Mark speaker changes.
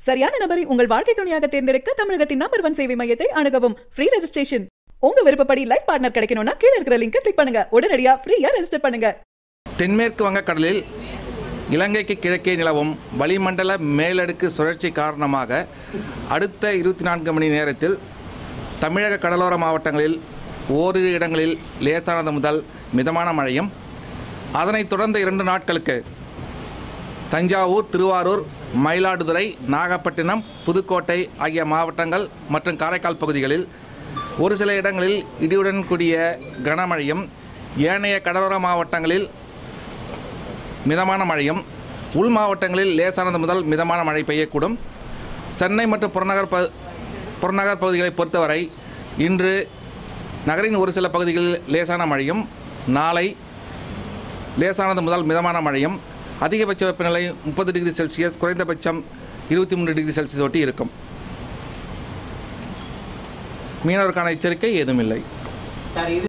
Speaker 1: சரியான நபரை உங்கள் வாழ்க்கை துணையாக தேர்ந்தெடுக்க தமிழகத்தின் நம்பர் ஒன் சேவை மையத்தை அணுகவும் ஃப்ரீ ரெஜிஸ்ட்ரேஷன் உங்க விருப்பப்படி லைஃப் பார்ட்னர் கிடைக்கணும்னா கீழ இருக்கிற லிங்கை கிளிக் பண்ணுங்க உடனடியா ஃப்ரீயா ரெஜிஸ்டர் பண்ணுங்க
Speaker 2: தென்மேற்கு வங்கக்கடலில் இலங்கைக்கு கிழக்கே நிலவும் வளிமண்டல மேலடுக்கு சுழற்சி காரணமாக அடுத்த இருபத்தி நான்கு மணி நேரத்தில் தமிழக கடலோர மாவட்டங்களில் ஓரிரு இடங்களில் லேசானது முதல் மிதமான மழையும் அதனைத் தொடர்ந்த இரண்டு நாட்களுக்கு தஞ்சாவூர் திருவாரூர் மயிலாடுதுறை நாகப்பட்டினம் புதுக்கோட்டை ஆகிய மாவட்டங்கள் மற்றும் காரைக்கால் பகுதிகளில் ஒரு சில இடங்களில் இடியுடன் கூடிய கனமழையும் ஏனைய கடலோர மாவட்டங்களில் மிதமான மழையும் உள் மாவட்டங்களில் லேசானது முதல் மிதமான மழை பெய்யக்கூடும் சென்னை மற்றும் புறநகர் ப புறநகர் பகுதிகளை பொறுத்தவரை இன்று நகரின் ஒரு சில பகுதிகளில் லேசான மழையும் நாளை லேசானது முதல் மிதமான மழையும் அதிகபட்ச வெப்பநிலை முப்பது டிகிரி செல்சியஸ் குறைந்தபட்சம் இருபத்தி மூன்று டிகிரி செல்சியஸ் ஒட்டி இருக்கும் மீனவருக்கான எச்சரிக்கை ஏதும் இல்லை
Speaker 3: சார் இது